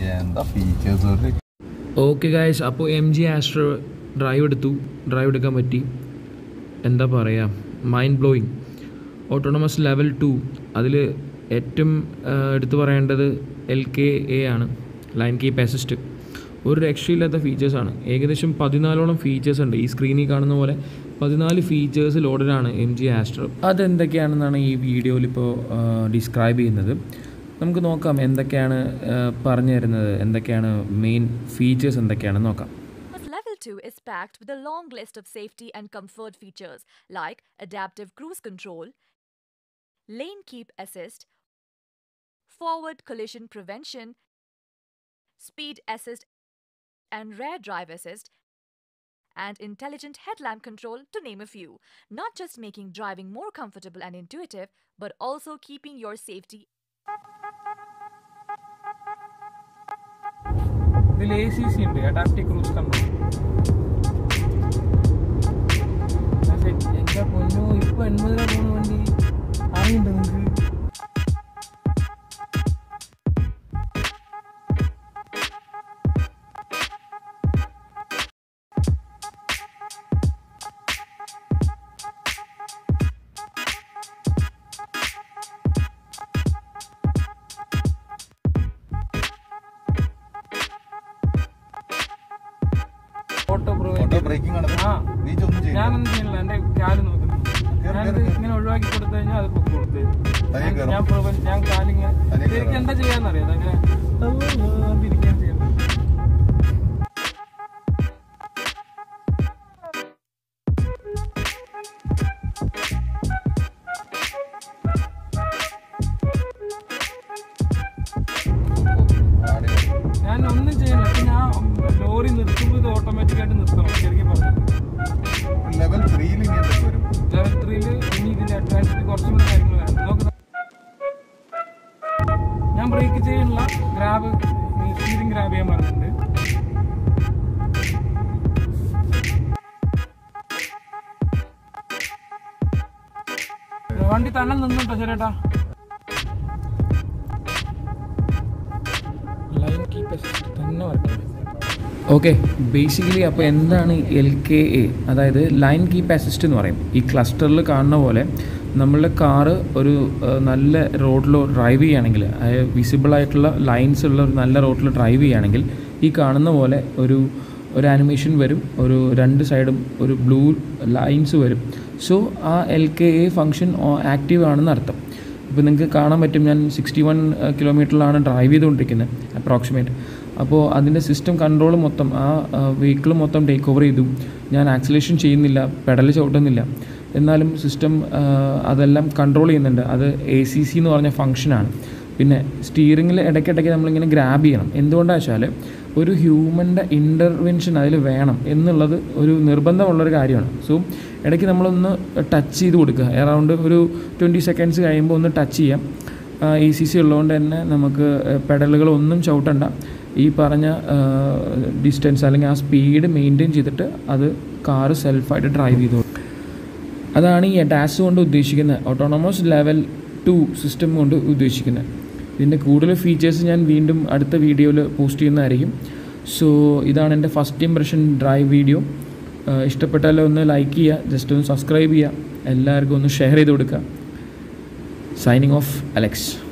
എന്താ ഫീച്ചേഴ്സ് ഒരു okay guys അപ്പോൾ എം ജി ആസ്ട്രോ ഡ്രൈവ് എടുത്തു ഡ്രൈവ് എടുക്കാൻ പറ്റി എന്താ പറയുക mind blowing autonomous level two അതിൽ ഏറ്റവും ആ, എടുത്തു പറയേണ്ടത് എൽ കെ എ ആണ് ലൈൻ കീപ്പ് അസിസ്റ്റ് ഒരു രക്ഷയില്ലാത്ത ഫീച്ചേഴ്സാണ് ഏകദേശം പതിനാലോളം ഫീച്ചേഴ്സ് ഉണ്ട് ഈ സ്ക്രീനിൽ കാണുന്ന പോലെ പതിനാല് ഫീച്ചേഴ്സ് ലോഡഡാണ് എം ജി ആസ്ട്രോ അതെന്തൊക്കെയാണെന്നാണ് ഈ വീഡിയോയിൽ ഇപ്പോൾ ഡിസ്ക്രൈബ് ചെയ്യുന്നത് നമുക്ക് നോക്കാം എന്തൊക്കെയാണ് ആ, പറഞ്ഞു തരുന്നത് എന്തൊക്കെയാണ് മെയിൻ ഫീച്ചേഴ്സ് എന്തൊക്കെയാണെന്ന് നോക്കാം Autonomous Level 2 is packed with a long list of safety and comfort features like adaptive cruise control, lane keep assist, forward collision prevention, speed assist and rear drive assist, and intelligent headlamp control, to name a few. Not just making driving more comfortable and intuitive, but also keeping your safety ഇതിൽ A C C ഉണ്ട് adaptive cruise control എന്റെ പൊന്നോ ഇപ്പൊ എൺപതിനാ പോകുന്ന വണ്ടി അറിയണ്ടോ നിങ്ങൾക്ക് auto auto provide breaking ആണ് ആ നീ ഒന്നും ചെയ്യില്ല ഞാനൊന്നും ചെയ്യണില്ല എന്റെ കാല് നോക്കുന്നു കേറ്, ഞാനിത് കേറ്. ഇങ്ങനെ ഒഴിവാക്കി കൊടുത്തു കഴിഞ്ഞാൽ അത് പൊക്കി കൊടുത്ത് തനിയെ കയറും. ഞാൻ പ്രൊവൈഡ് ഞാൻ കാലിങ്ങനെ തനിയെ ശരിക്കും കയറും. എന്താ ചെയ്യാന്നറിയാം അതങ്ങനെ ഇരിക്കാൻ ചെയ്യുന്നത് ഞാൻ ഒന്നും ചെയ്യണില്ല ഇപ്പൊ ഞാൻ ലോറി നിർത്തുമ്പോൾ ഇത് ഓട്ടോമാറ്റിക് ആയിട്ട് നിർത്തണം ശരിക്കും പറഞ്ഞു ലെവൽ ത്രീയിൽ ഇനി എന്തൊക്കെ വരും ലെവൽ ത്രീയിൽ ഇനി ഇതിന്റെ അഡ്വാൻസ്ഡ് കുറച്ചും കൂടെ കാര്യങ്ങൾ വരും നോക്ക് ഞാൻ ബ്രേക്ക് ചെയ്യണില്ല ഗ്രാബ് സ്റ്റീറിംഗ് ഗ്രാബ് ചെയ്യാൻ പറഞ്ഞിട്ടുണ്ട് വണ്ടി തന്നെ നിന്നുട്ടോ ചേട്ടാ ലൈൻ കീപ്പ് തന്നെ വരട്ടെ ഓക്കെ ബേസിക്കലി അപ്പോൾ എന്താണ് എൽ കെ എ അതായത് ലൈൻ കീപ്പ് അസിസ്റ്റ് എന്ന് പറയും ഈ ക്ലസ്റ്ററിൽ കാണുന്ന പോലെ നമ്മളുടെ കാറ് ഒരു ആ, നല്ല റോഡിലോ ഡ്രൈവ് ചെയ്യുകയാണെങ്കിൽ അതായത് വിസിബിൾ ആയിട്ടുള്ള ലൈൻസ് ഉള്ള ഒരു നല്ല റോഡിൽ ഡ്രൈവ് ചെയ്യുകയാണെങ്കിൽ ഈ കാണുന്ന പോലെ ഒരു ഒരു ആനിമേഷൻ വരും ഒരു രണ്ട് സൈഡും ഒരു ബ്ലൂ ലൈൻസ് വരും സോ ആ L K A function active ആണെന്ന് അർത്ഥം ഇപ്പോൾ നിങ്ങൾക്ക് കാണാൻ പറ്റും ഞാൻ സിക്സ്റ്റി വൺ കിലോമീറ്ററിലാണ് ഡ്രൈവ് ചെയ്തുകൊണ്ടിരിക്കുന്നത് അപ്രോക്സിമേറ്റ് അപ്പോൾ അതിൻ്റെ സിസ്റ്റം കൺട്രോൾ മൊത്തം ആ വെഹിക്കിൾ മൊത്തം ടേക്ക് ഓവർ ചെയ്തു ഞാൻ ആക്സിലേഷൻ ചെയ്യുന്നില്ല പെഡൽ ചവിട്ടുന്നില്ല എന്നാലും സിസ്റ്റം അതെല്ലാം കൺട്രോൾ ചെയ്യുന്നുണ്ട് അത് എ സി സി എന്ന് പറഞ്ഞ ഫങ്ഷനാണ് പിന്നെ സ്റ്റിയറിങ്ങിൽ ഇടയ്ക്കിടയ്ക്ക് നമ്മളിങ്ങനെ ഗ്രാബ് ചെയ്യണം എന്തുകൊണ്ടാണെന്ന് വെച്ചാൽ ഒരു ഹ്യൂമൻ്റെ ഇൻ്റർവെൻഷൻ അതിൽ വേണം എന്നുള്ളത് ഒരു നിർബന്ധമുള്ളൊരു കാര്യമാണ് സോ ഇടയ്ക്ക് നമ്മളൊന്ന് ടച്ച് ചെയ്ത് കൊടുക്കുക അറൗണ്ട് ഒരു ട്വൻറ്റി സെക്കൻഡ്സ് കഴിയുമ്പോൾ ഒന്ന് ടച്ച് ചെയ്യാം ഇ സി സി ഉള്ളതുകൊണ്ട് തന്നെ നമുക്ക് പെഡലുകൾ ഒന്നും ചവിട്ടണ്ട ഈ പറഞ്ഞ ഡിസ്റ്റൻസ് അല്ലെങ്കിൽ ആ സ്പീഡ് മെയിൻറ്റെയിൻ ചെയ്തിട്ട് അത് കാറ് സെൽഫായിട്ട് ഡ്രൈവ് ചെയ്തു അതാണ് ഈ ഡാസ് കൊണ്ട് ഉദ്ദേശിക്കുന്നത് ഓട്ടോണമസ് ലെവൽ ടു സിസ്റ്റം കൊണ്ട് ഉദ്ദേശിക്കുന്നത് ഇതിൻ്റെ കൂടുതൽ ഫീച്ചേഴ്സ് ഞാൻ വീണ്ടും അടുത്ത വീഡിയോയിൽ പോസ്റ്റ് ചെയ്യുന്നതായിരിക്കും സോ ഇതാണ് എൻ്റെ ഫസ്റ്റ് ഇംപ്രഷൻ ഡ്രൈവ് വീഡിയോ ഇഷ്ടപ്പെട്ടാൽ ഒന്ന് ലൈക്ക് ചെയ്യുക ജസ്റ്റ് ഒന്ന് സബ്സ്ക്രൈബ് ചെയ്യുക എല്ലാവർക്കും ഒന്ന് ഷെയർ ചെയ്ത് കൊടുക്കുക സൈനിങ് ഓഫ് അലക്സ്